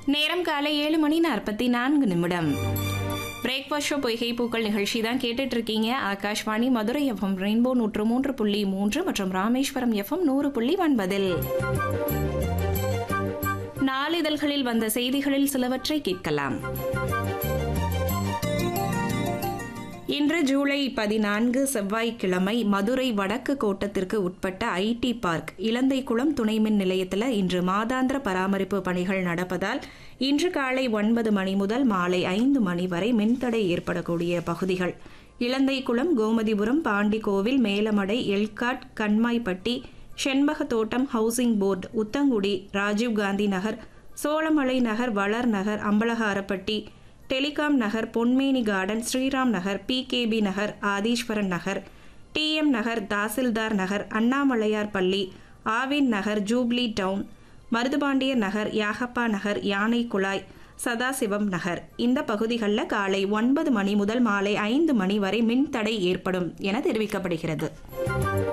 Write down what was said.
நேரம் காலை ஏழு மணி நாற்பத்தி நான்கு நிமிடம் பிரேக்ஃபாஸ்ட் ஷோ பொய்கை பூக்கள் நிகழ்ச்சி தான் கேட்டுட்டு இருக்கீங்க ஆகாஷ்வாணி மதுரை எஃப்எம் ரெயின்போ நூற்று மூன்று புள்ளி மூன்று மற்றும் ராமேஸ்வரம் எஃப்எம் நூறு புள்ளி ஒன்பதில் நாளிதழ்களில் வந்த செய்திகளில் சிலவற்றை கேட்கலாம் இன்று ஜூலை பதினான்கு செவ்வாய்க்கிழமை மதுரை வடக்கு கோட்டத்திற்கு உட்பட்ட ஐடி பார்க் இலந்தைக்குளம் துணை மின் நிலையத்தில் இன்று மாதாந்திர பராமரிப்பு பணிகள் நடப்பதால் இன்று காலை ஒன்பது மணி முதல் மாலை ஐந்து மணி வரை மின்தடை ஏற்படக்கூடிய பகுதிகள் Ilanthaikulam Gomathipuram Pandikovil Melamadai ELCOT Kanmaipatti Senbaga Thottam housing board Uthangudi Rajiv Gandhi Nagar Cholamalai Nagar Valar Nagar Ambalakarapatti telecom Nagar Ponmeni garden Sriram Nagar PKP Nagar Adheeswaran Nagar TM Nagar Tahsildar Nagar Annamalaiyar பள்ளி ஆவின் நகர் ஜூப்ளி டவுன் மருதுபாண்டியர் நகர் யாகப்பா நகர் யானை குழாய் சதாசிவம் நகர் இந்த பகுதிகளில் காலை ஒன்பது மணி முதல் மாலை ஐந்து மணி வரை மின்தடை ஏற்படும் என தெரிவிக்கப்படுகிறது